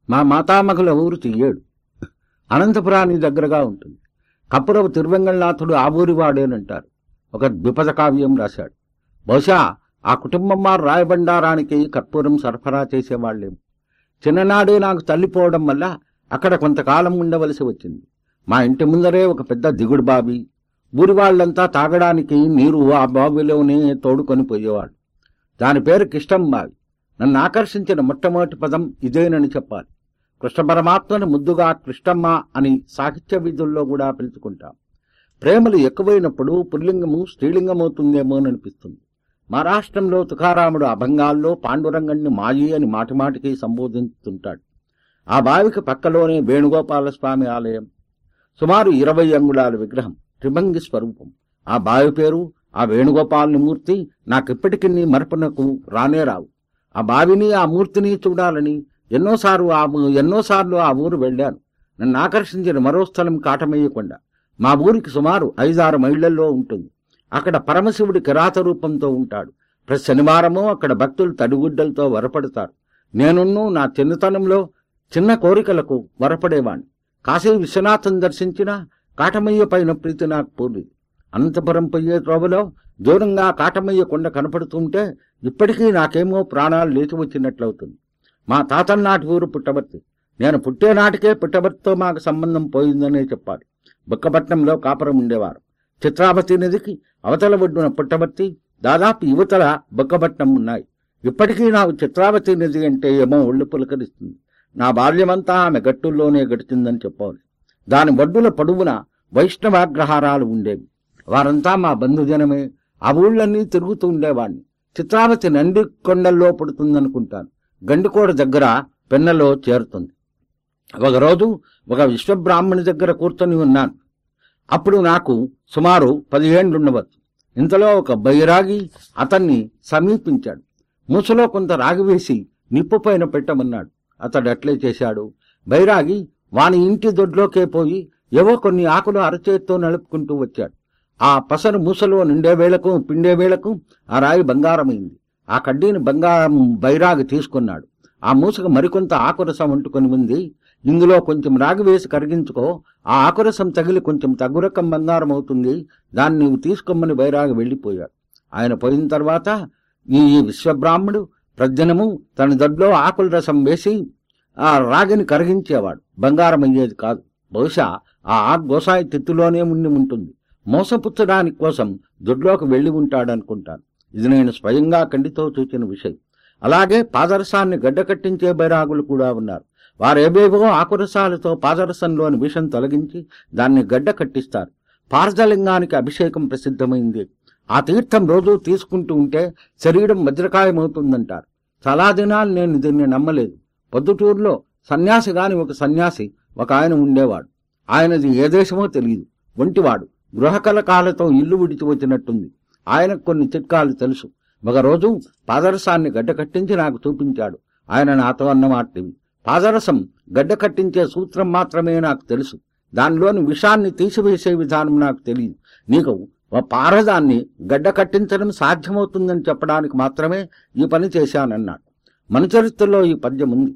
మా మాతామహుల ఊరు చెయ్యేడు అనంతపురానికి దగ్గరగా ఉంటుంది కప్పురపు తిరువెంగళనాథుడు ఆ ఊరివాడేనంటారు ఒక ద్విపద కావ్యం రాశాడు బహుశా ఆ కుటుంబం వారు రాయబండారానికి కర్పూరం సరఫరా చేసేవాళ్ళేమో చిన్ననాడే నాకు తల్లిపోవడం వల్ల అక్కడ కొంతకాలం ఉండవలసి వచ్చింది మా ఇంటి ముందరే ఒక పెద్ద దిగుడు బావి ఊరి వాళ్ళంతా తాగడానికి నీరు ఆ బావిలోనే తోడుకొని పోయేవాళ్ళు దాని పేరు కిష్టం బావి నన్ను ఆకర్షించిన మొట్టమొదటి పదం ఇదేనని చెప్పాలి కృష్ణ పరమాత్మను ముద్దుగా కృష్ణమ్మ అని సాహిత్య విధుల్లో కూడా పిలుచుకుంటాం ప్రేమలు ఎక్కువైనప్పుడు పుల్లింగము స్త్రీలింగమవుతుందేమో అని అనిపిస్తుంది మహారాష్ట్రంలో తుకారాముడు అభంగాల్లో పాండురంగణ్ణి మాయి అని మాటిమాటికి సంబోధిస్తుంటాడు ఆ బావికి పక్కలోనే వేణుగోపాల స్వామి ఆలయం సుమారు ఇరవై అంగుళాల విగ్రహం త్రిభంగి స్వరూపం ఆ బావి పేరు ఆ వేణుగోపాలని మూర్తి నాకిప్పటికీ మరపునకు రానే రావు ఆ బావిని ఆ మూర్తిని చూడాలని ఎన్నోసార్లు ఆ ఊ- ఎన్నోసార్లు ఆ ఊరు వెళ్ళాను నన్ను ఆకర్షించిన మరో స్థలం కాటమయ్యకొండ మా ఊరికి సుమారు ఐదారు మైళ్లలో ఉంటుంది అక్కడ పరమశివుడి కిరాత రూపంతో ఉంటాడు ప్రతి శనివారము అక్కడ భక్తులు తడిగుడ్డలతో వరపడతారు నేనున్ను నా చిన్నతనంలో చిన్న కోరికలకు వరపడేవాణ్ణి కాశీ విశ్వనాథం దర్శించిన కాటమయ్య పైన ప్రీతి నాకు పూర్లేదు అనంతపురం పోయే త్రోవలో దూరంగా కాటమయ్య కొండ కనపడుతుంటే ఇప్పటికీ నాకేమో ప్రాణాలు లేచి వచ్చినట్లవుతుంది మా తాతల నాటి ఊరు పుట్టబర్తి నేను పుట్టే నాటికే పుట్టబర్తితో మాకు సంబంధం పోయిందనే చెప్పాలి బుక్కపట్నంలో కాపురం ఉండేవారు చిత్రావతి నదికి అవతల ఒడ్డున పుట్టబర్తి దాదాపు యువతల బుక్కపట్నం ఉన్నాయి ఇప్పటికీ నాకు చిత్రావతి నది అంటే ఏమో ఒళ్ళు పులకరిస్తుంది నా బాల్యమంతా ఆమె గట్టుల్లోనే గడిచిందని చెప్పాలి దాని ఒడ్డుల పొడవున వైష్ణవాగ్రహారాలు ఉండేవి వారంతా మా బంధుజనమే ఆ ఊళ్ళన్నీ తిరుగుతూ ఉండేవాడిని చిత్రావతి నంది కొండల్లో పుడుతుందనుకుంటాను గండికోట దగ్గర పెన్నలో చేరుతుంది ఒకరోజు ఒక విశ్వబ్రాహ్మణి దగ్గర కూర్చొని ఉన్నాను అప్పుడు నాకు సుమారు పదిహేండ్లుండవచ్చు ఇంతలో ఒక బైరాగి అతన్ని సమీపించాడు మూసలో కొంత రాగి వేసి నిప్పు పైన పెట్టమన్నాడు అతడు అట్లే చేశాడు బైరాగి వాని ఇంటి దొడ్లోకే పోయి ఏవో కొన్ని ఆకులు అరచేత్తో నలుపుకుంటూ వచ్చాడు ఆ పసరు మూసలో నిండే వేళకు పిండే వేళకు ఆ రాయి బంగారమైంది ఆ కడ్డీని బంగారం బైరాగి తీసుకున్నాడు ఆ మూసకు మరికొంత ఆకురసం అంటుకొని ఉంది ఇందులో కొంచెం రాగి వేసి కరిగించుకో ఆ ఆకురసం తగిలి కొంచెం తగ్గురకం బంగారం అవుతుంది దాన్ని నువ్వు తీసుకోమని బైరాగి వెళ్ళిపోయాడు ఆయన పోయిన తర్వాత ఈ విశ్వబ్రాహ్మడు ప్రజ్ఞనము తన దొడ్లో ఆకుల రసం వేసి ఆ రాగిని కరిగించేవాడు బంగారం అయ్యేది కాదు బహుశా ఆ ఆకు గోసాయి తిత్తులోనే ఉండి ఉంటుంది మోసపుచ్చడానికి కోసం దొడ్లోకి వెళ్లి ఉంటాడనుకుంటాను ఇది నేను స్వయంగా కండితో చూచిన విషయం అలాగే పాదరసాన్ని గడ్డకట్టించే బైరాగులు కూడా ఉన్నారు వారేవేవో ఆకురసాలతో పాదరసంలోని విషం తొలగించి దాన్ని గడ్డ కట్టిస్తారు పార్జలింగానికి అభిషేకం ప్రసిద్ధమైంది ఆ తీర్థం రోజు తీసుకుంటూ ఉంటే శరీరం వజ్రకాయమవుతుందంటారు చాలా దినాలు నేను దీన్ని నమ్మలేదు పొద్దుటూరులో సన్యాసి గాని ఒక సన్యాసి ఒక ఆయన ఉండేవాడు ఆయనది ఏ దేశమో తెలియదు ఒంటివాడు గృహకలకాలతో ఇల్లు విడిచి వచ్చినట్టుంది ఆయనకు కొన్ని చిట్కాలు తెలుసు ఒకరోజు పాదరసాన్ని గడ్డ కట్టించి నాకు చూపించాడు ఆయన నాతో అన్నమాటివి పాదరసం గడ్డ కట్టించే సూత్రం మాత్రమే నాకు తెలుసు దానిలోని విషాన్ని తీసివేసే విధానం నాకు తెలియదు నీకు ఓ పారదాన్ని గడ్డ కట్టించడం సాధ్యమవుతుందని చెప్పడానికి మాత్రమే ఈ పని చేశానన్నాడు మన చరిత్రలో ఈ పద్యం ఉంది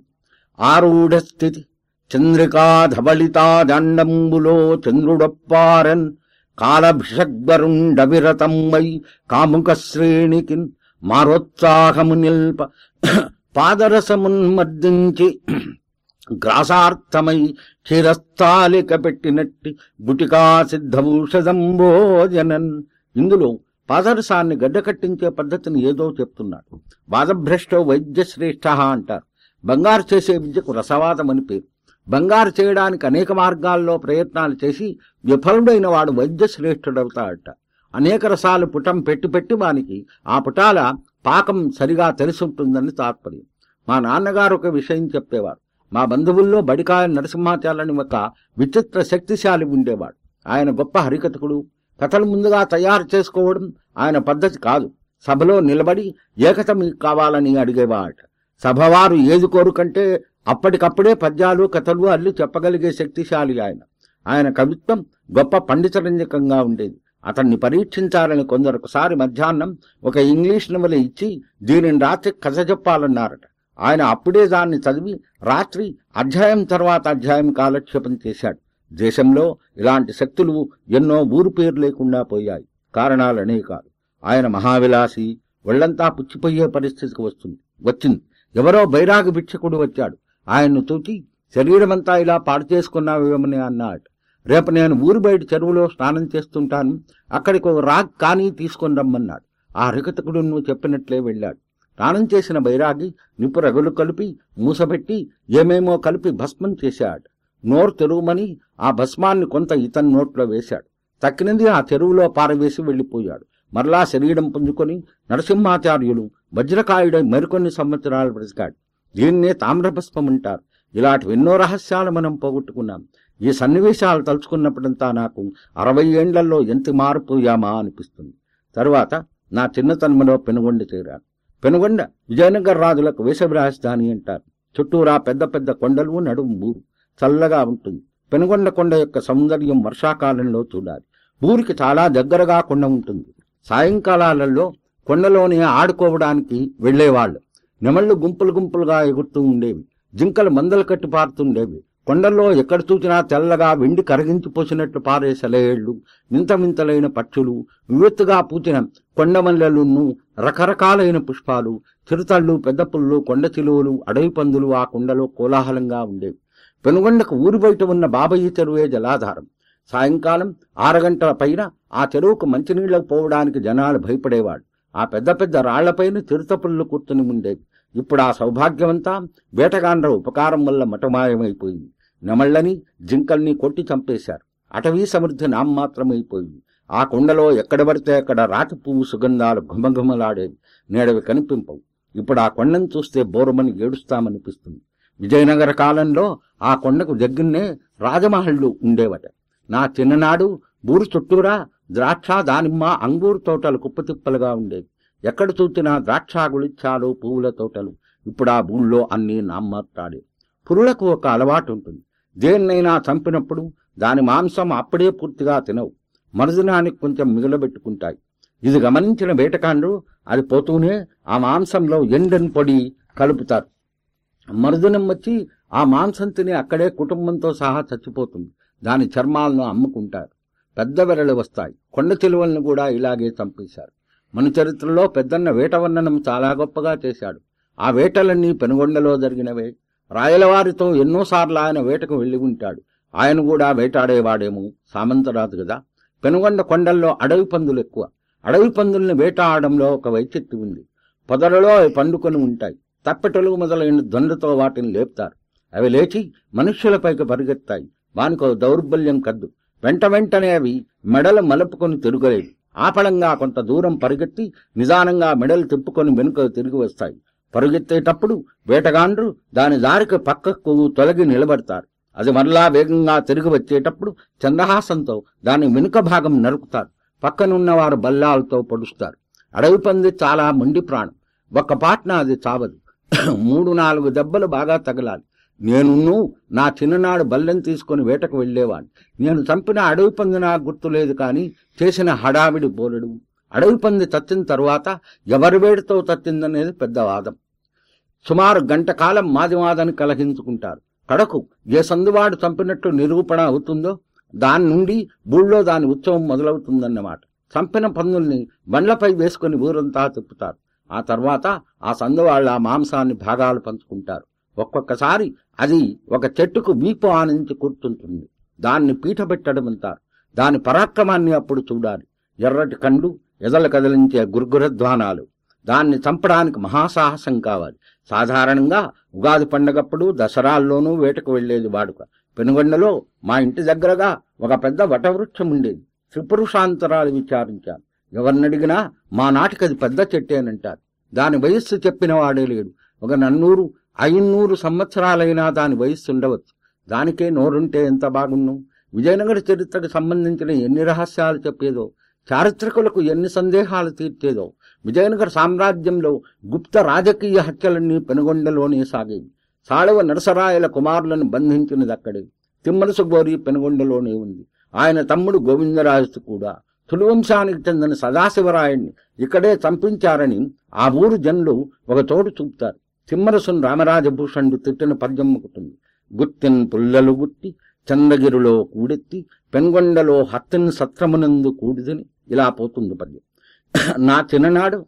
ఆరూఢ స్థితి చంద్రికా ధవళితా దండంబులో చంద్రుడప్పారన్ కాలభిషగ్వరుండవిరతమ్మై కాముక శ్రేణికిన్ మారోత్సాహము నిల్ప పాదరసమున్మర్దించి గ్రాసార్థమై క్షీరస్థాలిక పెట్టినట్టి గుటికా సిద్ధభూషదంబోజనన్ ఇందులో పాదరసాన్ని గడ్డకట్టించే పద్ధతిని ఏదో చెప్తున్నాడు వాదభ్రష్టో వైద్యశ్రేష్ఠ అంటారు బంగారు చేసే విద్యకు రసవాదం అని పేరు బంగారు చేయడానికి అనేక మార్గాల్లో ప్రయత్నాలు చేసి విఫలుడైన వాడు వైద్యశ్రేష్ఠుడవుతాడట అనేక రసాలు పుటం పెట్టి పెట్టి వానికి ఆ పుటాల పాకం సరిగా తెలిసుంటుందని తాత్పర్యం మా నాన్నగారు ఒక విషయం చెప్పేవారు మా బంధువుల్లో బడికాయ నరసింహాచార్యుని ఒక విచిత్ర శక్తిశాలి ఉండేవాడు ఆయన గొప్ప హరికథకుడు కథలు ముందుగా తయారు చేసుకోవడం ఆయన పద్ధతి కాదు సభలో నిలబడి ఏకత మీకు కావాలని అడిగేవాడు సభవారు ఏది కోరుకంటే అప్పటికప్పుడే పద్యాలు కథలు అల్లి చెప్పగలిగే శక్తిశాలి ఆయన ఆయన కవిత్వం గొప్ప పండితరంజకంగా ఉండేది అతన్ని పరీక్షించాలని కొందరు ఒకసారి మధ్యాహ్నం ఒక ఇంగ్లీష్ నవల ఇచ్చి దీనిని రాత్రి కథ చెప్పాలన్నారట ఆయన అప్పుడే దాన్ని చదివి రాత్రి అధ్యాయం తర్వాత అధ్యాయం కాలక్షేపం చేశాడు దేశంలో ఇలాంటి శక్తులు ఎన్నో ఊరు పేరు లేకుండా పోయాయి కారణాలు అనేకాలు ఆయన మహావిలాసి ఒళ్లంతా పుచ్చిపోయే పరిస్థితికి వస్తుంది వచ్చింది ఎవరో బైరాగి భిక్షకుడు వచ్చాడు ఆయన్ను చూచి శరీరమంతా ఇలా పాడు చేసుకున్నావేమని అన్నాడు రేపు నేను ఊరు బయట చెరువులో స్నానం చేస్తుంటాను అక్కడికి ఒక రాగ్ కానీ తీసుకొని రమ్మన్నాడు ఆ రికతకుడు నువ్వు చెప్పినట్లే వెళ్ళాడు స్నానం చేసిన బైరాగి నిప్పు రగులు కలిపి మూసబెట్టి ఏమేమో కలిపి భస్మం చేశాడు నోరు తెరువుమని ఆ భస్మాన్ని కొంత ఇతని నోట్లో వేశాడు తక్కినది ఆ చెరువులో పారవేసి వెళ్ళిపోయాడు మరలా శరీరం పుంజుకొని నరసింహాచార్యులు వజ్రకాయుడై మరికొన్ని సంవత్సరాలు బ్రతికాడు దీన్నే తామ్రభస్మం అంటారు ఇలాంటి ఎన్నో రహస్యాలు మనం పోగొట్టుకున్నాం ఈ సన్నివేశాలు తలుచుకున్నప్పుడంతా నాకు అరవై ఏండ్లలో ఎంత మారిపోయామా అనిపిస్తుంది తరువాత నా చిన్నతనంలో పెనుగొండ చేరాను పెనుగొండ విజయనగర రాజులకు వేసవి రాజధాని అంటారు చుట్టూరా పెద్ద పెద్ద కొండలు నడుము ఊరు చల్లగా ఉంటుంది పెనుగొండ కొండ యొక్క సౌందర్యం వర్షాకాలంలో చూడాలి ఊరికి చాలా దగ్గరగా కొండ ఉంటుంది సాయంకాలాలలో కొండలోనే ఆడుకోవడానికి వెళ్లేవాళ్ళు నెమళ్ళు గుంపులు గుంపులుగా ఎగురుతూ ఉండేవి జింకలు మందలు కట్టి పారుతుండేవి కొండల్లో ఎక్కడ చూసినా తెల్లగా వెండి కరగించి పోసినట్లు పారే సెలయేళ్లు వింత వింతలైన పక్షులు వివెత్తుగా పూచిన కొండమల్లెలును రకరకాలైన పుష్పాలు చిరుతళ్ళు పెద్ద పుల్లు కొండ చిలువలు అడవి పందులు ఆ కొండలో కోలాహలంగా ఉండేవి పెనుగొండకు ఊరి బయట ఉన్న బాబయ్య చెరువే జలాధారం సాయంకాలం ఆరు గంటల పైన ఆ చెరువుకు మంచినీళ్లకు పోవడానికి జనాలు భయపడేవాడు ఆ పెద్ద పెద్ద రాళ్లపైన చిరుతపుళ్ళు కూర్చుని ఉండేవి ఇప్పుడు ఆ సౌభాగ్యమంతా వేటగాండ్ర ఉపకారం వల్ల మటమాయమైపోయింది నెమళ్ళని జింకల్ని కొట్టి చంపేశారు అటవీ సమృద్ధి నామమాత్రమైపోయింది ఆ కొండలో ఎక్కడ పడితే అక్కడ రాతి పువ్వు సుగంధాలు ఘుమఘుమలాడేవి నేడవి కనిపింపవు ఇప్పుడు ఆ కొండను చూస్తే బోరమని ఏడుస్తామనిపిస్తుంది విజయనగర కాలంలో ఆ కొండకు దగ్గరనే రాజమహళ్ళు ఉండేవట నా చిన్ననాడు బూరు చుట్టూరా ద్రాక్ష దానిమ్మ అంగూరు తోటలు కుప్పతిప్పలుగా ఉండేవి ఎక్కడ చూసినా ద్రాక్ష గుళిచ్చాలు పువ్వుల తోటలు ఇప్పుడు ఆ బూళ్ళో అన్నీ నామ్మాట్లాడే పురులకు ఒక అలవాటు ఉంటుంది దేన్నైనా చంపినప్పుడు దాని మాంసం అప్పుడే పూర్తిగా తినవు మరుదినానికి కొంచెం మిగలబెట్టుకుంటాయి ఇది గమనించిన వేటకాండ్రు అది పోతూనే ఆ మాంసంలో ఎండని పొడి కలుపుతారు మరుదినం వచ్చి ఆ మాంసం తిని అక్కడే కుటుంబంతో సహా చచ్చిపోతుంది దాని చర్మాలను అమ్ముకుంటారు పెద్ద వెరలు వస్తాయి కొండ చిలువలను కూడా ఇలాగే చంపేశారు మన చరిత్రలో పెద్దన్న వేట వర్ణనం చాలా గొప్పగా చేశాడు ఆ వేటలన్నీ పెనుగొండలో జరిగినవే రాయలవారితో ఎన్నోసార్లు ఆయన వేటకు వెళ్ళి ఉంటాడు ఆయన కూడా వేటాడేవాడేమో సామంతరాజు కదా పెనుగొండ కొండల్లో అడవి పందులు ఎక్కువ అడవి పందుల్ని వేటాడడంలో ఒక వైచిత్యం ఉంది పొదలలో అవి పండుకొని ఉంటాయి తప్పెటలు మొదలైన దొండతో వాటిని లేపుతారు అవి లేచి మనుష్యులపైకి పరిగెత్తాయి వానికో దౌర్బల్యం కద్దు వెంట వెంటనే అవి మెడలు మలుపుకొని తిరగలేవు ఆపళంగా కొంత దూరం పరిగెత్తి నిదానంగా మెడలు తిప్పుకొని వెనుక తిరిగి వస్తాయి పరుగెత్తేటప్పుడు వేటగాండ్రు దాని దారికి పక్కకు తొలగి నిలబడతారు అది మరలా వేగంగా తిరిగి వచ్చేటప్పుడు చంద్రహాసంతో దాని వెనుక భాగం నరుకుతారు పక్కనున్న వారు బల్లాలతో పొడుస్తారు అడవి పంది చాలా మొండి ప్రాణం ఒక్క పాట్న అది చావదు మూడు నాలుగు దెబ్బలు బాగా తగలాలి నేనున్ను నా చిన్ననాడు బల్లెం తీసుకుని వేటకు వెళ్ళేవాడిని నేను చంపిన అడవి పంది నాకు గుర్తులేదు కానీ చేసిన హడావిడి బోలెడు అడవి పంది తత్తిన తరువాత ఎవరి వేడితో తత్తిందనేది పెద్ద వాదం సుమారు గంట కాలం మాదివాదని కలహించుకుంటారు కడకు ఏ సందువాడు చంపినట్టు నిరూపణ అవుతుందో దాని నుండి బూళ్ళో దాని ఉత్సవం మొదలవుతుందన్నమాట చంపిన పందుల్ని బండ్లపై వేసుకుని ఊరంతా తిప్పుతారు ఆ తర్వాత ఆ సందువాళ్ళ ఆ మాంసాన్ని భాగాలు పంచుకుంటారు ఒక్కొక్కసారి అది ఒక చెట్టుకు వీపు ఆనించి కూర్చుంటుంది దాన్ని పీట పెట్టడం అంటారు దాని పరాక్రమాన్ని అప్పుడు చూడాలి ఎర్రటి కండు ఎదలు కదిలించే గుర్గురధ్వానాలు దాన్ని చంపడానికి మహాసాహసం కావాలి సాధారణంగా ఉగాది పండగప్పుడు దసరాల్లోనూ వేటకు వెళ్లేది వాడుక పెనుగొండలో మా ఇంటి దగ్గరగా ఒక పెద్ద వటవృక్షం ఉండేది త్రిపురుషాంతరాలు విచారించాను ఎవరినడిగినా మా నాటికి అది పెద్ద చెట్టేనంటారు దాని వయస్సు చెప్పిన వాడే లేడు ఒక నన్నూరు ఐన్నూరు సంవత్సరాలైనా దాని వయస్సు ఉండవచ్చు దానికే నోరుంటే ఎంత బాగున్ను విజయనగర చరిత్రకు సంబంధించిన ఎన్ని రహస్యాలు చెప్పేదో చారిత్రకులకు ఎన్ని సందేహాలు తీర్చేదో విజయనగర సామ్రాజ్యంలో గుప్త రాజకీయ హత్యలన్నీ పెనుగొండలోనే సాగేవి సాళవ నరసరాయల కుమారులను బంధించినది అక్కడే తిమ్మరసు గోరి పెనుగొండలోనే ఉంది ఆయన తమ్ముడు గోవిందరాజు కూడా తులువంశానికి చెందిన సదాశివరాయుణ్ణి ఇక్కడే చంపించారని ఆ ఊరు జనులు ఒక చోటు చూపుతారు తిమ్మరసున్ రామరాజభూషణుడు తిట్టిన పద్యం ఒకటుంది గుత్తిన్ పుల్లలు గుట్టి చంద్రగిరిలో కూడెత్తి పెన్గొండలో హత్తిన్ సత్రమునందు కూడిదని ఇలా పోతుంది పద్యం నా చిన్ననాడు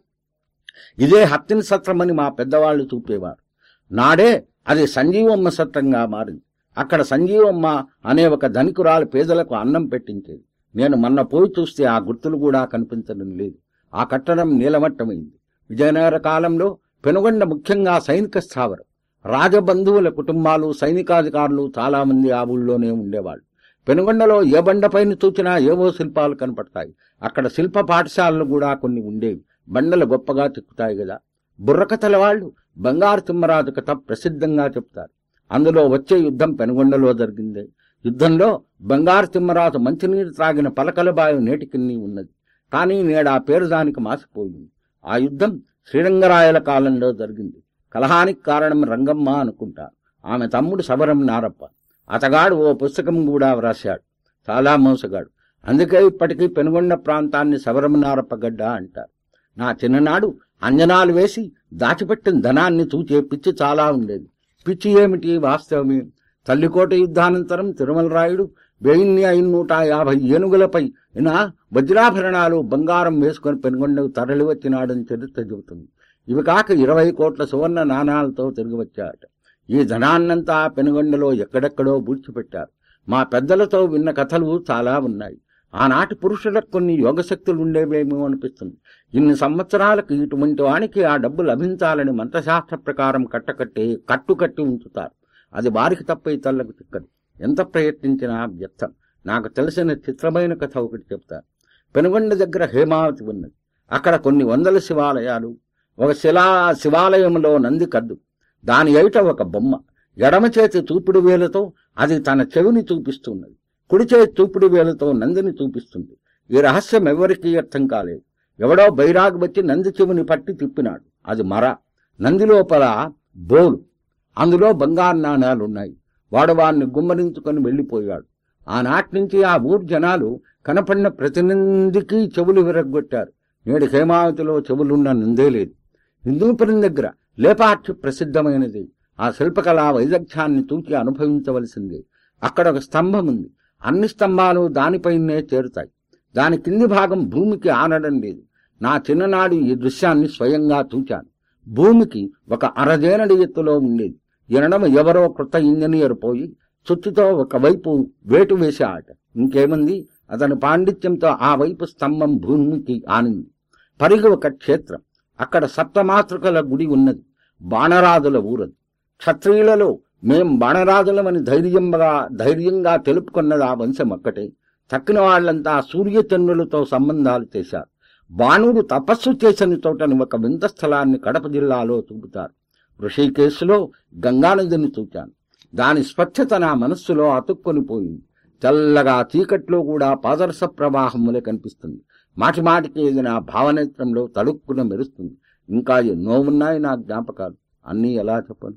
ఇదే హత్తిన్ సత్రమని మా పెద్దవాళ్ళు చూపేవారు నాడే అది సంజీవమ్మ సత్రంగా మారింది అక్కడ సంజీవమ్మ అనే ఒక ధనికురాలు పేదలకు అన్నం పెట్టించేది నేను మొన్న పోయి చూస్తే ఆ గుర్తులు కూడా కనిపించడం లేదు ఆ కట్టడం నీలమట్టమైంది విజయనగర కాలంలో పెనుగొండ ముఖ్యంగా సైనిక స్థావరం రాజబంధువుల కుటుంబాలు సైనికాధికారులు చాలా మంది ఆ ఊళ్ళోనే ఉండేవాళ్ళు పెనుగొండలో ఏ బండపైన చూచినా ఏవో శిల్పాలు కనపడతాయి అక్కడ శిల్ప పాఠశాలలు కూడా కొన్ని ఉండేవి బండలు గొప్పగా చిక్కుతాయి కదా బుర్రకథల వాళ్ళు బంగారు తిమ్మరాజు కథ ప్రసిద్ధంగా చెప్తారు అందులో వచ్చే యుద్ధం పెనుగొండలో జరిగిందే యుద్ధంలో బంగారు తిమ్మరాజు మంచినీరు త్రాగిన పలకలబాయి నేటికిన్ని ఉన్నది కానీ నేడు ఆ పేరు దానికి మాసిపోయింది ఆ యుద్ధం శ్రీరంగరాయల కాలంలో జరిగింది కలహానికి కారణం రంగమ్మ అనుకుంటారు ఆమె తమ్ముడు సబరం నారప్ప అతగాడు ఓ పుస్తకం కూడా వ్రాశాడు చాలా మోసగాడు అందుకే ఇప్పటికీ పెనుగొండ ప్రాంతాన్ని సబరం నారప్ప గడ్డ అంటారు నా చిన్ననాడు అంజనాలు వేసి దాచిపెట్టిన ధనాన్ని చూచే పిచ్చి చాలా ఉండేది పిచ్చి ఏమిటి వాస్తవమే తల్లికోట యుద్ధానంతరం తిరుమల రాయుడు వెయ్యిన్ని ఐదు నూట యాభై ఏనుగులపై నా వజ్రాభరణాలు బంగారం వేసుకుని పెనుగొండకు తరలి వచ్చినాడని చరిత్ర చెబుతుంది ఇవి కాక ఇరవై కోట్ల సువర్ణ నాణాలతో తిరిగి వచ్చాడట ఈ ధనాన్నంతా పెనుగొండలో ఎక్కడెక్కడో బూడ్చిపెట్టారు మా పెద్దలతో విన్న కథలు చాలా ఉన్నాయి ఆనాటి పురుషులకు కొన్ని యోగశక్తులు ఉండేవేమో అనిపిస్తుంది ఇన్ని సంవత్సరాలకు ఇటువంటి వానికి ఆ డబ్బు లభించాలని మంత్రశాస్త్ర ప్రకారం కట్టకట్టి కట్టుకట్టి ఉంచుతారు అది వారికి తప్ప ఇతరులకు చిక్కదు ఎంత ప్రయత్నించినా వ్యర్థం నాకు తెలిసిన చిత్రమైన కథ ఒకటి చెప్తాను పెనుగొండ దగ్గర హేమావతి ఉన్నది అక్కడ కొన్ని వందల శివాలయాలు ఒక శిలా శివాలయంలో నంది కద్దు దాని ఎయిట ఒక బొమ్మ ఎడమ చేతి చూపుడు వేలతో అది తన చెవిని చూపిస్తున్నది కుడి చేతి చూపుడు వేలతో నందిని చూపిస్తుంది ఈ రహస్యం ఎవరికీ అర్థం కాలేదు ఎవడో బైరాగ్ వచ్చి నంది చెవిని పట్టి తిప్పినాడు అది మర నంది లోపల బోలు అందులో బంగారు నాణాలున్నాయి వాడు వాడిని గుమ్మరించుకొని వెళ్ళిపోయాడు ఆనాటి నుంచి ఆ ఊరు జనాలు కనపడిన ప్రతినిధికి చెవులు విరగ్గొట్టారు నేడు హేమావతిలో చెవులున్న నిందే లేదు హిందూపురం దగ్గర లేపాక్షి ప్రసిద్ధమైనది ఆ శిల్పకళా వైదగ్ధ్యాన్ని చూచి అనుభవించవలసిందే అక్కడ ఒక స్తంభం ఉంది అన్ని స్తంభాలు దానిపైనే చేరుతాయి దాని కింది భాగం భూమికి ఆనడం లేదు నా చిన్ననాడు ఈ దృశ్యాన్ని స్వయంగా చూచాను భూమికి ఒక అరజేనడి ఎత్తులో ఉండేది ఎనడమ ఎవరో కృత ఇంజనీర్ పోయి చుట్టుతో ఒకవైపు వేటు వేశాట ఇంకేమంది అతని పాండిత్యంతో ఆ వైపు స్తంభం భూమికి ఆనింది పరిగి ఒక క్షేత్రం అక్కడ సప్తమాతృకల గుడి ఉన్నది బాణరాజుల ఊరది క్షత్రియులలో మేం బాణరాజులమని ధైర్యంగా ధైర్యంగా తెలుపుకున్నది ఆ వంశం ఒక్కటే తక్కిన వాళ్ళంతా సూర్యచంద్రులతో సంబంధాలు చేశారు బాణుడు తపస్సు చేసిన చోటని ఒక వింత స్థలాన్ని కడప జిల్లాలో చూపుతారు ఋషికేశులో గంగానదిని చూచాను దాని స్వచ్ఛత నా మనస్సులో అతుక్కొని పోయింది తెల్లగా చీకట్లో కూడా పాదరస ప్రవాహములే కనిపిస్తుంది మాటి మాటికి ఇది నా భావనేత్రంలో తడుక్కున మెరుస్తుంది ఇంకా ఎన్నో ఉన్నాయి నా జ్ఞాపకాలు అన్నీ ఎలా చెప్పను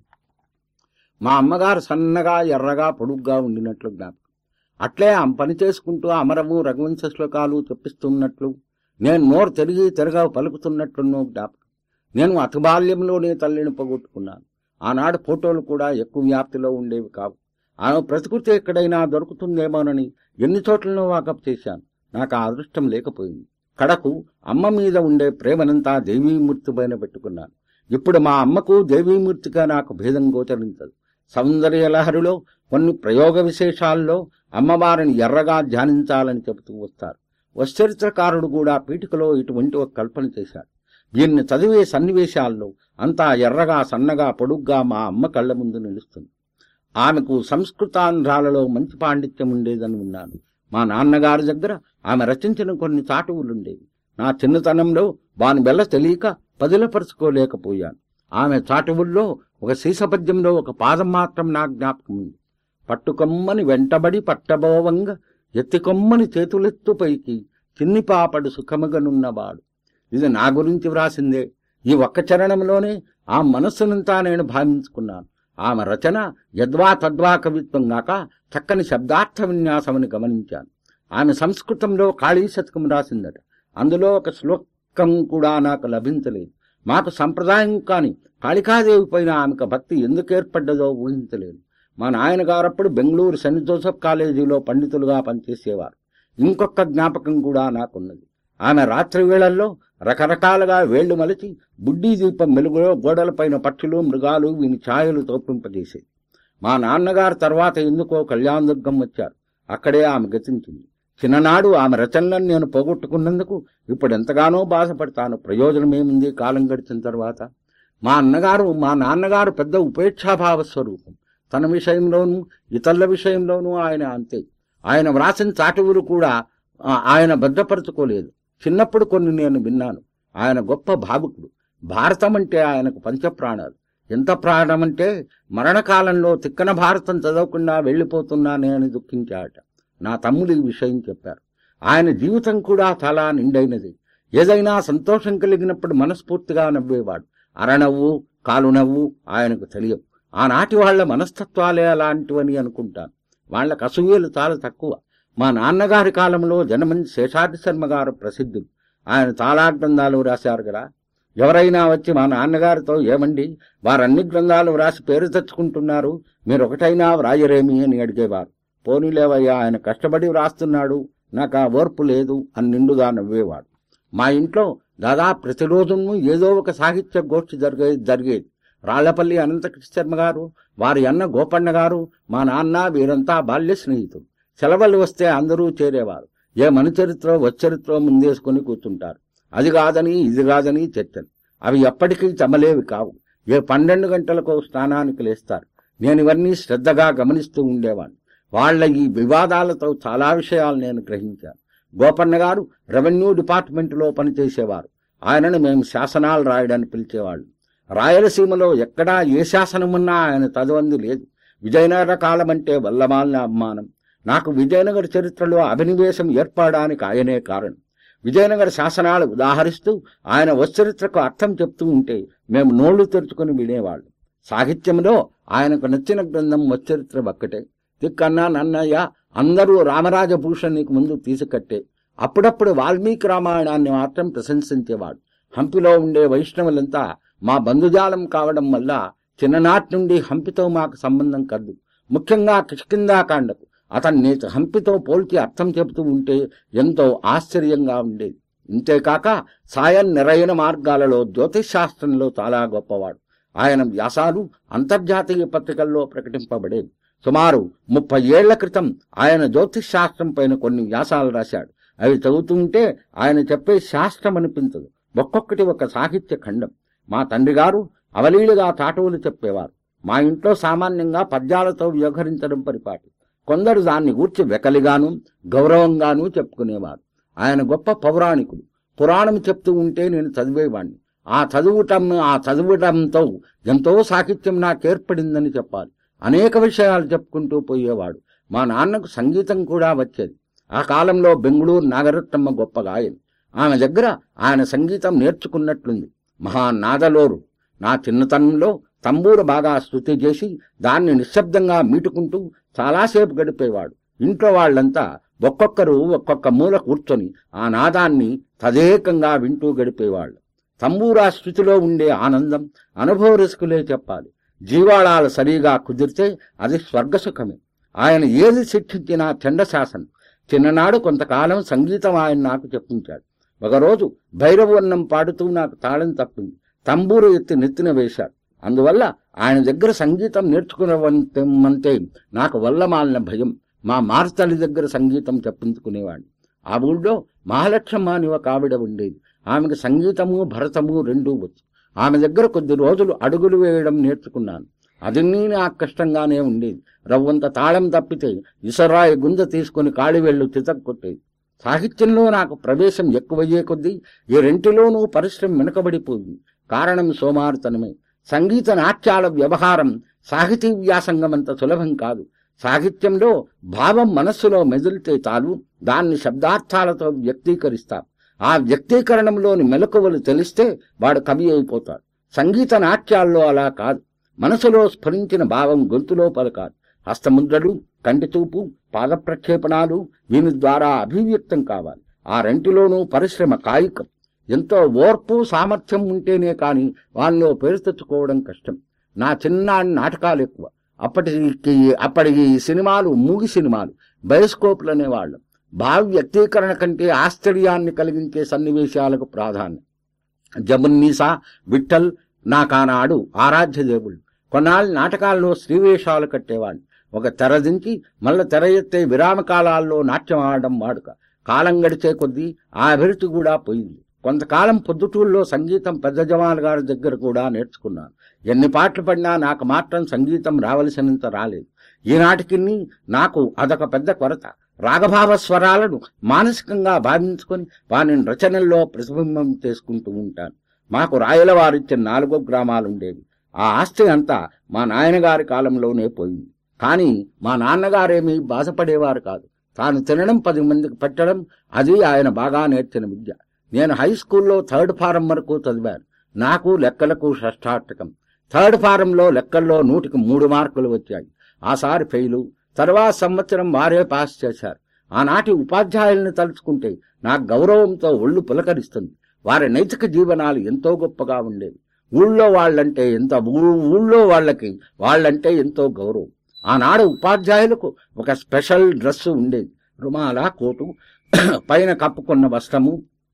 మా అమ్మగారు సన్నగా ఎర్రగా పొడుగ్గా ఉండినట్లు జ్ఞాపకం అట్లే ఆమె పని చేసుకుంటూ అమరము రఘువంశ శ్లోకాలు చెప్పిస్తున్నట్లు నేను నోరు తిరిగి తిరగా పలుకుతున్నట్లున్నో జ్ఞాపకం నేను అతి బాల్యంలోనే తల్లిని పోగొట్టుకున్నాను ఆనాడు ఫోటోలు కూడా ఎక్కువ వ్యాప్తిలో ఉండేవి కావు ఆమె ప్రతికృతి ఎక్కడైనా దొరుకుతుందేమోనని ఎన్ని చోట్లనో వాకప్ చేశాను నాకు ఆ అదృష్టం లేకపోయింది కడకు అమ్మ మీద ఉండే ప్రేమనంతా దేవీమూర్తి పైన పెట్టుకున్నాను ఇప్పుడు మా అమ్మకు దేవీమూర్తిగా నాకు భేదం గోచరించదు సౌందర్య లహరిలో కొన్ని ప్రయోగ విశేషాల్లో అమ్మవారిని ఎర్రగా ధ్యానించాలని చెబుతూ వస్తారు వశ్చరిత్రకారుడు కూడా పీఠికలో ఇటువంటి ఒక కల్పన చేశాడు దీన్ని చదివే సన్నివేశాల్లో అంతా ఎర్రగా సన్నగా పొడుగ్గా మా అమ్మ కళ్ళ ముందు నిలుస్తుంది ఆమెకు సంస్కృతాంధ్రాలలో మంచి పాండిత్యం ఉండేదని విన్నాను మా నాన్నగారి దగ్గర ఆమె రచించిన కొన్ని చాటువులుండేవి నా చిన్నతనంలో వాని బెల్ల తెలియక పదిలపరుచుకోలేకపోయాను ఆమె చాటువుల్లో ఒక సీసపద్యంలో ఒక పాదం మాత్రం నా జ్ఞాపకం ఉంది పట్టుకొమ్మని వెంటబడి పట్టబోవంగ ఎత్తికొమ్మని చేతులెత్తు పైకి చిన్ని పాపడు సుఖముగనున్నవాడు ఇది నా గురించి వ్రాసిందే ఈ ఒక్క చరణంలోనే ఆ మనస్సునంతా నేను భావించుకున్నాను ఆమె రచన యద్వా తద్వా కవిత్వం గాక చక్కని శబ్దార్థ విన్యాసమని గమనించాను ఆమె సంస్కృతంలో కాళీ శతకం రాసిందట అందులో ఒక శ్లోకం కూడా నాకు లభించలేదు మాకు సంప్రదాయం కాని కాళికాదేవి పైన ఆమెకు భక్తి ఎందుకు ఏర్పడ్డదో ఊహించలేను మా నాయనగారప్పుడు బెంగళూరు సెయింట్ జోసెఫ్ కాలేజీలో పండితులుగా పనిచేసేవారు ఇంకొక జ్ఞాపకం కూడా నాకున్నది ఆమె రాత్రి వేళల్లో రకరకాలుగా వేళ్లు మలిచి బుడ్డీ దీపం మెలుగులో గోడలపైన పక్షులు మృగాలు వీని ఛాయలు తోపింపజేసేది మా నాన్నగారు తర్వాత ఎందుకో కళ్యాణదుర్గం వచ్చారు అక్కడే ఆమె గతించింది చిన్ననాడు ఆమె రచనలను నేను పోగొట్టుకున్నందుకు ఇప్పుడు ఎంతగానో బాధపడతాను ప్రయోజనమేముంది కాలం గడిచిన తర్వాత మా అన్నగారు మా నాన్నగారు పెద్ద ఉపేక్షాభావ స్వరూపం తన విషయంలోనూ ఇతరుల విషయంలోనూ ఆయన అంతే ఆయన వ్రాసిన చాటువులు కూడా ఆ, ఆయన భద్రపరచుకోలేదు చిన్నప్పుడు కొన్ని నేను విన్నాను ఆయన గొప్ప భావుకుడు భారతం అంటే ఆయనకు పంచప్రాణాలు ఎంత ప్రాణం అంటే మరణకాలంలో తిక్కన భారతం చదవకుండా వెళ్ళిపోతున్నానే అని దుఃఖించాట నా తమ్ముడు ఈ విషయం చెప్పారు ఆయన జీవితం కూడా చాలా నిండైనది ఏదైనా సంతోషం కలిగినప్పుడు మనస్ఫూర్తిగా నవ్వేవాడు అరనవ్వు కాలు నవ్వు ఆయనకు తెలియవు ఆనాటి వాళ్ళ మనస్తత్వాలే అలాంటివని అనుకుంటాను వాళ్ళకు అసూయలు చాలా తక్కువ మా నాన్నగారి కాలంలో జనమంది శేషాద్రి శర్మ గారు ప్రసిద్ధులు ఆయన చాలా గ్రంథాలు రాశారు కదా ఎవరైనా వచ్చి మా నాన్నగారితో ఏమండి వారన్ని గ్రంథాలు వ్రాసి పేరు తెచ్చుకుంటున్నారు మీరు ఒకటైనా వ్రాయరేమి అని అడిగేవారు పోనీలేవయ్యా ఆయన కష్టపడి వ్రాస్తున్నాడు నాకు ఆ ఓర్పు లేదు అని నిండుగా నవ్వేవాడు మా ఇంట్లో దాదాపు ప్రతిరోజును ఏదో ఒక సాహిత్య గోష్ఠి జరిగే జరిగేది రాళ్లపల్లి అనంతకృష్ణ శర్మ గారు వారి అన్న గోపన్న గారు మా నాన్న వీరంతా బాల్య స్నేహితులు సెలవులు వస్తే అందరూ చేరేవారు ఏ మన చరిత్ర వచ్చరిత్రో ముందేసుకుని కూర్చుంటారు అది కాదని ఇది కాదని చర్చలు అవి ఎప్పటికీ చమలేవి కావు ఏ పన్నెండు గంటలకు స్నానానికి లేస్తారు నేను ఇవన్నీ శ్రద్ధగా గమనిస్తూ ఉండేవాడిని వాళ్ళ ఈ వివాదాలతో చాలా విషయాలు నేను గ్రహించాను గోపన్న గారు రెవెన్యూ డిపార్ట్మెంటులో పనిచేసేవారు ఆయనను మేము శాసనాలు రాయడానికి పిలిచేవాళ్ళు రాయలసీమలో ఎక్కడా ఏ శాసనమున్నా ఆయన చదవంది లేదు విజయనగర కాలం అంటే వల్లమాలిన అభిమానం నాకు విజయనగర చరిత్రలో అభినివేశం ఏర్పడడానికి ఆయనే కారణం విజయనగర శాసనాలు ఉదాహరిస్తూ ఆయన వశ్చరిత్రకు అర్థం చెప్తూ ఉంటే మేము నోళ్లు తెరుచుకుని వినేవాళ్ళం సాహిత్యంలో ఆయనకు నచ్చిన గ్రంథం వశ్చరిత్ర ఒక్కటే తిక్కన్న నన్నయ్య అందరూ రామరాజభూషణ్నికి ముందు తీసుకట్టే అప్పుడప్పుడు వాల్మీకి రామాయణాన్ని మాత్రం ప్రశంసించేవాడు హంపిలో ఉండే వైష్ణవులంతా మా బంధుజాలం కావడం వల్ల చిన్ననాటి నుండి హంపితో మాకు సంబంధం కద్దు ముఖ్యంగా కిష్కిందాకాండకు అతన్ని హంపితో పోల్చి అర్థం చెబుతూ ఉంటే ఎంతో ఆశ్చర్యంగా ఉండేది ఇంతేకాక సాయం నిరయన మార్గాలలో జ్యోతిష్ శాస్త్రంలో చాలా గొప్పవాడు ఆయన వ్యాసాలు అంతర్జాతీయ పత్రికల్లో ప్రకటింపబడేవి సుమారు ముప్పై ఏళ్ల క్రితం ఆయన జ్యోతిష్ శాస్త్రం పైన కొన్ని వ్యాసాలు రాశాడు అవి చదువుతుంటే ఆయన చెప్పే శాస్త్రం అనిపించదు ఒక్కొక్కటి ఒక సాహిత్య ఖండం మా తండ్రి గారు అవలీలుగా తాటువులు చెప్పేవారు మా ఇంట్లో సామాన్యంగా పద్యాలతో వ్యవహరించడం పరిపాటి కొందరు దాన్ని గూర్చి వెకలిగాను గౌరవంగానూ చెప్పుకునేవారు ఆయన గొప్ప పౌరాణికుడు పురాణం చెప్తూ ఉంటే నేను చదివేవాణ్ణి ఆ చదువుటం ఆ చదువుటంతో ఎంతో సాహిత్యం నాకేర్పడిందని చెప్పాలి అనేక విషయాలు చెప్పుకుంటూ పోయేవాడు మా నాన్నకు సంగీతం కూడా వచ్చేది ఆ కాలంలో బెంగుళూరు నాగరత్నమ్మ గొప్ప గాయని ఆమె దగ్గర ఆయన సంగీతం నేర్చుకున్నట్లుంది మహానాదలోరు నా చిన్నతనంలో తంబూరు బాగా స్థుతి చేసి దాన్ని నిశ్శబ్దంగా మీటుకుంటూ చాలాసేపు గడిపేవాడు ఇంట్లో వాళ్ళంతా ఒక్కొక్కరు ఒక్కొక్క మూల కూర్చొని ఆ నాదాన్ని తదేకంగా వింటూ గడిపేవాళ్ళు తంబూరా స్థుతిలో ఉండే ఆనందం అనుభవ రిసుకులే చెప్పాలి జీవాళాలు సరిగా కుదిరితే అది స్వర్గసుఖమే ఆయన ఏది శిక్షించినా చండశాసనం చిన్ననాడు కొంతకాలం సంగీతం ఆయన నాకు చెప్పించాడు ఒకరోజు భైరవవర్ణం పాడుతూ నాకు తాళం తప్పింది తంబూరు ఎత్తి నెత్తిన వేశాడు అందువల్ల ఆయన దగ్గర సంగీతం నేర్చుకున్నవంతే నాకు వల్లమాలిన భయం మా మార్తలి దగ్గర సంగీతం చెప్పించుకునేవాడిని ఆ ఊళ్ళో మహాలక్ష్మ అని ఒక ఆవిడ ఉండేది ఆమెకు సంగీతము భరతము రెండూ వచ్చు ఆమె దగ్గర కొద్ది రోజులు అడుగులు వేయడం నేర్చుకున్నాను అది నాకు కష్టంగానే ఉండేది రవ్వంత తాళం తప్పితే ఇసరాయి గుంజ తీసుకుని కాళివేళ్లు చితక్కొట్టేది సాహిత్యంలో నాకు ప్రవేశం ఎక్కువయ్యే కొద్దీ ఈ రెంటిలోనూ పరిశ్రమ వెనుకబడిపోయింది కారణం సోమారుతనమే సంగీత నాట్యాల వ్యవహారం సాహితీ వ్యాసంగమంత సులభం కాదు సాహిత్యంలో భావం మనస్సులో మెదిలితే చాలు దాన్ని శబ్దార్థాలతో వ్యక్తీకరిస్తాం ఆ వ్యక్తీకరణంలోని మెలకువలు తెలిస్తే వాడు కవి అయిపోతాడు సంగీత నాట్యాల్లో అలా కాదు మనసులో స్ఫురించిన భావం గొంతులో పలకాలి హస్తముద్రలు కంటిచూపు పాదప్రక్షేపణాలు దీని ద్వారా అభివ్యక్తం కావాలి ఆ రెంటిలోనూ పరిశ్రమ కాయికం ఎంతో ఓర్పు సామర్థ్యం ఉంటేనే కాని వాళ్ళలో పేరు తెచ్చుకోవడం కష్టం నా చిన్నాడి నాటకాలు ఎక్కువ అప్పటికి అప్పటి సినిమాలు మూగి సినిమాలు బయోస్కోప్లు అనేవాళ్ళం భావ వ్యక్తీకరణ కంటే ఆశ్చర్యాన్ని కలిగించే సన్నివేశాలకు ప్రాధాన్యం జమున్నీసా విఠల్ నాకానాడు ఆరాధ్య దేవుళ్ళు కొన్నాళ్ళు నాటకాల్లో స్త్రీవేషాలు కట్టేవాడిని ఒక తెరదించి మళ్ళీ తెర ఎత్తే విరామ కాలాల్లో నాట్యం ఆడడం వాడుక కాలం గడిచే కొద్దీ ఆ అభిరుచి కూడా పోయింది కొంతకాలం పొద్దుటూరులో సంగీతం పెద్ద జవాన్ గారి దగ్గర కూడా నేర్చుకున్నాను ఎన్ని పాటలు పడినా నాకు మాత్రం సంగీతం రావలసినంత రాలేదు ఈనాటికి నాకు అదొక పెద్ద కొరత రాగభావ స్వరాలను మానసికంగా భావించుకొని వారిని రచనల్లో ప్రతిబింబం చేసుకుంటూ ఉంటాను మాకు రాయల వారిచ్చిన నాలుగో గ్రామాలు ఉండేవి ఆ ఆస్తి అంతా మా నాయనగారి కాలంలోనే పోయింది కానీ మా నాన్నగారేమీ బాధపడేవారు కాదు తాను తినడం పది మందికి పెట్టడం అది ఆయన బాగా నేర్చిన విద్య నేను హై స్కూల్లో థర్డ్ ఫారం వరకు చదివాను నాకు లెక్కలకు షష్టాష్టకం థర్డ్ ఫారంలో లెక్కల్లో నూటికి మూడు మార్కులు వచ్చాయి ఆసారి ఫెయిలు తర్వాత సంవత్సరం వారే పాస్ చేశారు ఆనాటి ఉపాధ్యాయుల్ని తలుచుకుంటే నాకు గౌరవంతో ఒళ్ళు పులకరిస్తుంది వారి నైతిక జీవనాలు ఎంతో గొప్పగా ఉండేవి ఊళ్ళో వాళ్ళంటే ఎంత ఊ- ఊళ్ళో వాళ్ళకి వాళ్ళంటే ఎంతో గౌరవం ఆనాడు ఉపాధ్యాయులకు ఒక స్పెషల్ డ్రెస్ ఉండేది రుమాల కోటు పైన కప్పుకున్న వస్త్రము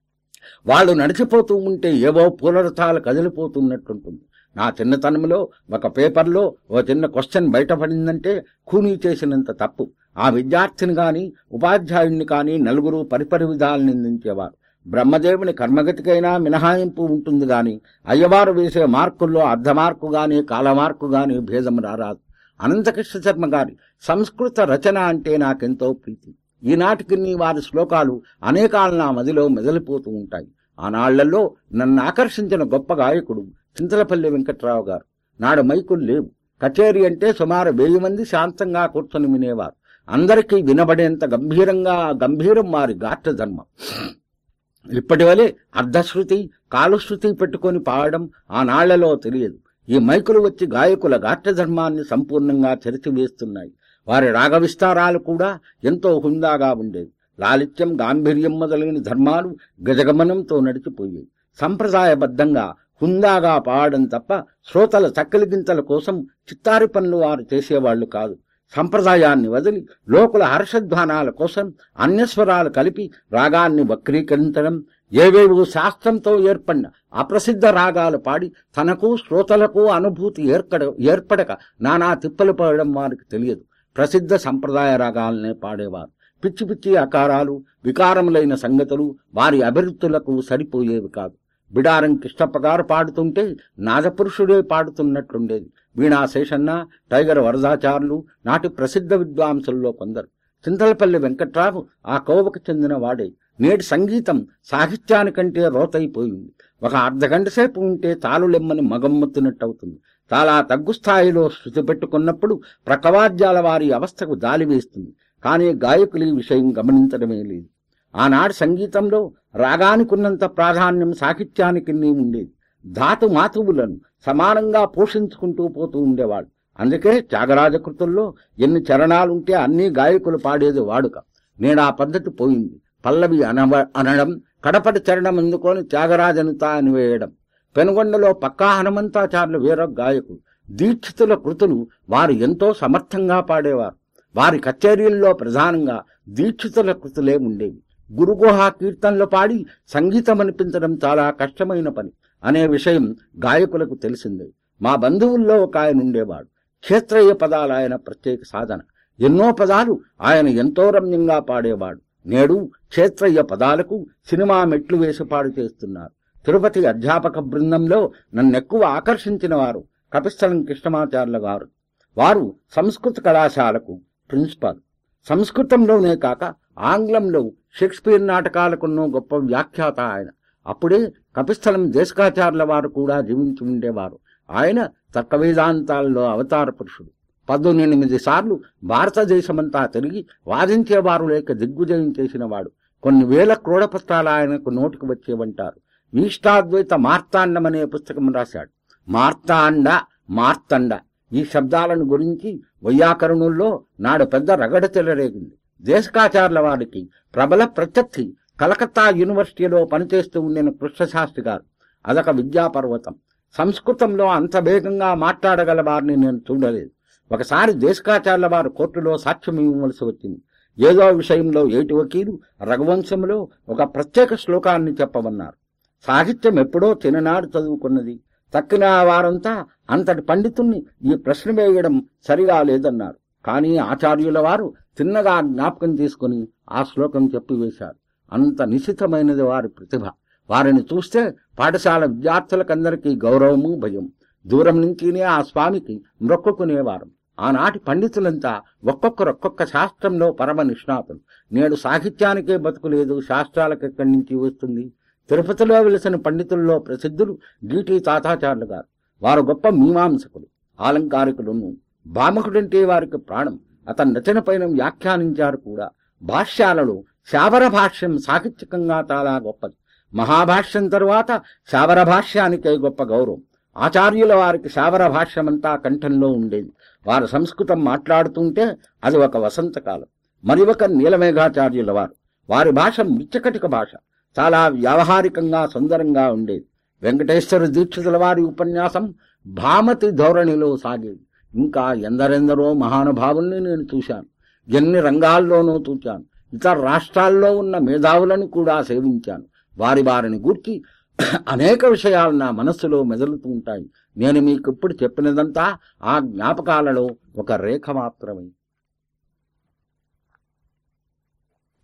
వాళ్ళు నడిచిపోతూ ఉంటే ఏవో పూలరథాలు కదిలిపోతున్నట్టుంటుంది నా చిన్నతనంలో ఒక పేపర్లో ఓ చిన్న క్వశ్చన్ బయటపడిందంటే ఖూనీ చేసినంత తప్పు ఆ విద్యార్థిని గాని ఉపాధ్యాయుడిని కానీ నలుగురు పరిపరి విధాలు నిందించేవారు బ్రహ్మదేవుని కర్మగతికైనా మినహాయింపు ఉంటుంది గాని అయ్యవారు వేసే మార్కుల్లో అర్ధ మార్కు గాని కాల మార్కు గాని భేదం రారాదు అనంతకృష్ణ శర్మ గారి సంస్కృత రచన అంటే నాకెంతో ప్రీతి ఈనాటికి నీ వారి శ్లోకాలు అనేకాలు నా మదిలో మెదలిపోతూ ఉంటాయి ఆనాళ్లలో నన్ను ఆకర్షించిన గొప్ప గాయకుడు చింతలపల్లి వెంకట్రావు గారు నాడు మైకులు లేవు కచేరీ అంటే సుమారు వెయ్యి మంది శాంతంగా కూర్చొని వినేవారు అందరికీ వినబడేంత గంభీరంగా గంభీరం వారి గాత్ర ధర్మం ఇప్పటి వలె అర్ధశృతి కాలుశృతి పెట్టుకొని పాడడం ఆనాళ్లలో తెలియదు ఈ మైకులు వచ్చి గాయకుల గాత్రధర్మాన్ని సంపూర్ణంగా చెరిచివేస్తున్నాయి వారి రాగ విస్తారాలు కూడా ఎంతో హుందాగా ఉండేవి లాలిత్యం గాంభీర్యం మొదలైన ధర్మాలు గజగమనంతో నడిచిపోయాయి సంప్రదాయబద్ధంగా హుందాగా పాడడం తప్ప శ్రోతల చక్కలి గింతల కోసం చిత్తారి పనులు వారు చేసేవాళ్లు కాదు సంప్రదాయాన్ని వదిలి లోకుల హర్షధ్వానాల కోసం అన్యస్వరాలు కలిపి రాగాన్ని వక్రీకరించడం ఏవేవో శాస్త్రంతో ఏర్పడిన అప్రసిద్ధ రాగాలు పాడి తనకు శ్రోతలకు అనుభూతి ఏర్పడ ఏర్పడక నానా తిప్పలు పడడం వారికి తెలియదు ప్రసిద్ధ సంప్రదాయ రాగాలనే పాడేవారు పిచ్చి పిచ్చి ఆకారాలు వికారములైన సంగతులు వారి అభివృద్ధులకు సరిపోయేవి కాదు బిడారం కృష్ణప్ప గారు పాడుతుంటే నాదపురుషుడే పాడుతున్నట్లుండేది వీణా శేషన్న టైగర్ వరదాచారులు నాటి ప్రసిద్ధ విద్వాంసుల్లో కొందరు చింతలపల్లి వెంకట్రావు ఆ కోవకు చెందిన వాడే నేటి సంగీతం సాహిత్యానికంటే రోతైపోయింది ఒక అర్ధగంట సేపు ఉంటే తాలులెమ్మని మగమ్మొత్తినట్టవుతుంది చాలా తగ్గు స్థాయిలో శృతి పెట్టుకున్నప్పుడు ప్రకవాద్యాల వారి అవస్థకు దాలి వేస్తుంది కానీ గాయకులు ఈ విషయం గమనించడమే లేదు ఆనాడు సంగీతంలో రాగానికున్నంత ప్రాధాన్యం సాహిత్యానికి ఉండేది ధాతు మాతువులను సమానంగా పోషించుకుంటూ పోతూ ఉండేవాడు అందుకే త్యాగరాజ కృతుల్లో ఎన్ని చరణాలుంటే అన్ని గాయకులు పాడేది వాడుక నేడు ఆ పద్ధతి పోయింది పల్లవి అనవ అనడం కడపటి చరణం అందుకొని త్యాగరాజనుత అని వేయడం పెనుగొండలో పక్కా హనుమంతాచార్యులు వేరొక గాయకుడు దీక్షితుల కృతులు వారు ఎంతో సమర్థంగా పాడేవారు వారి కచేరీల్లో ప్రధానంగా దీక్షితుల కృతులే ఉండేవి గురుగుహ కీర్తనలు పాడి సంగీతం అనిపించడం చాలా కష్టమైన పని అనే విషయం గాయకులకు తెలిసిందే మా బంధువుల్లో ఒక ఆయన ఉండేవాడు క్షేత్రయ్య పదాలు ఆయన ప్రత్యేక సాధన ఎన్నో పదాలు ఆయన ఎంతో రమ్యంగా పాడేవాడు నేడు క్షేత్రయ్య పదాలకు సినిమా మెట్లు వేసి పాడు చేస్తున్నారు తిరుపతి అధ్యాపక బృందంలో నన్నెక్కువ ఆకర్షించిన వారు కపిస్థలం కృష్ణమాచార్యుల గారు వారు సంస్కృత కళాశాలకు ప్రిన్సిపాల్ సంస్కృతంలోనే కాక ఆంగ్లంలో షేక్స్పియర్ నాటకాలకున్నో గొప్ప వ్యాఖ్యాత ఆయన అప్పుడే కపిస్థలం దేశకాచార్యుల వారు కూడా జీవించి ఉండేవారు ఆయన తర్క వేదాంతాల్లో అవతార పురుషుడు పద్దెనిమిది సార్లు భారతదేశమంతా తిరిగి వాదించేవారు లేక దిగ్విజయం చేసిన వాడు కొన్ని వేల క్రోడపత్రాలు ఆయనకు నోటికి వచ్చేవంటారు ఈష్టాద్వైత మార్తాండం అనే పుస్తకం రాశాడు మార్తాండ మార్తండ ఈ శబ్దాలను గురించి వైయాకరణుల్లో నాడు పెద్ద రగడ చెలరేగింది దేశకాచార్ల వారికి ప్రబల ప్రత్యర్థి కలకత్తా యూనివర్సిటీలో పనిచేస్తూ ఉండిన కృష్ణశాస్త్రి గారు అదొక విద్యాపర్వతం సంస్కృతంలో అంత వేగంగా మాట్లాడగల వారిని నేను చూడలేదు ఒకసారి దేశకాచార్ల వారు కోర్టులో సాక్ష్యం ఇవ్వవలసి వచ్చింది ఏదో విషయంలో ఏటి వకీలు రఘువంశంలో ఒక ప్రత్యేక శ్లోకాన్ని చెప్పమన్నారు సాహిత్యం ఎప్పుడో చిన్ననాడు చదువుకున్నది తక్కిన వారంతా అంతటి పండితుణ్ణి ఈ ప్రశ్న వేయడం సరిగా లేదన్నారు కానీ ఆచార్యుల వారు చిన్నగా జ్ఞాపకం తీసుకుని ఆ శ్లోకం చెప్పివేశారు అంత నిశితమైనది వారి ప్రతిభ వారిని చూస్తే పాఠశాల విద్యార్థులకందరికీ గౌరవము భయం దూరం నుంచినే ఆ స్వామికి మ్రొక్కుకునేవారు ఆనాటి పండితులంతా ఒక్కొక్కరు ఒక్కొక్క శాస్త్రంలో పరమ నిష్ణాతులు నేడు సాహిత్యానికే బతుకులేదు శాస్త్రాలకు ఎక్కడి నుంచి వస్తుంది తిరుపతిలో వెలిసిన పండితుల్లో ప్రసిద్ధులు డిటి తాతాచార్యులు గారు వారు గొప్ప మీమాంసకులు ఆలంకారికులను భామకుడంటే వారికి ప్రాణం అతని రచనపైన వ్యాఖ్యానించారు కూడా భాష్యాలలో శావర భాష్యం సాహిత్యకంగా చాలా గొప్పది మహాభాష్యం తరువాత శావర భాష్యానికే గొప్ప గౌరవం ఆచార్యుల వారికి శావర భాష్యమంతా కంఠంలో ఉండేది వారు సంస్కృతం మాట్లాడుతుంటే అది ఒక వసంతకాలం మరి ఒక నీలమేఘాచార్యుల వారు వారి భాష మిచ్చకటిక భాష చాలా వ్యావహారికంగా సుందరంగా ఉండేది వెంకటేశ్వర దీక్షితుల వారి ఉపన్యాసం భామతి ధోరణిలో సాగేది ఇంకా ఎందరెందరో మహానుభావుల్ని నేను చూశాను ఎన్ని రంగాల్లోనూ చూశాను ఇతర రాష్ట్రాల్లో ఉన్న మేధావులను కూడా సేవించాను వారి వారిని గూర్చి అనేక విషయాలు నా మనస్సులో మెదులుతూ ఉంటాయి నేను మీకు ఇప్పుడు చెప్పినదంతా ఆ జ్ఞాపకాలలో ఒక రేఖ మాత్రమే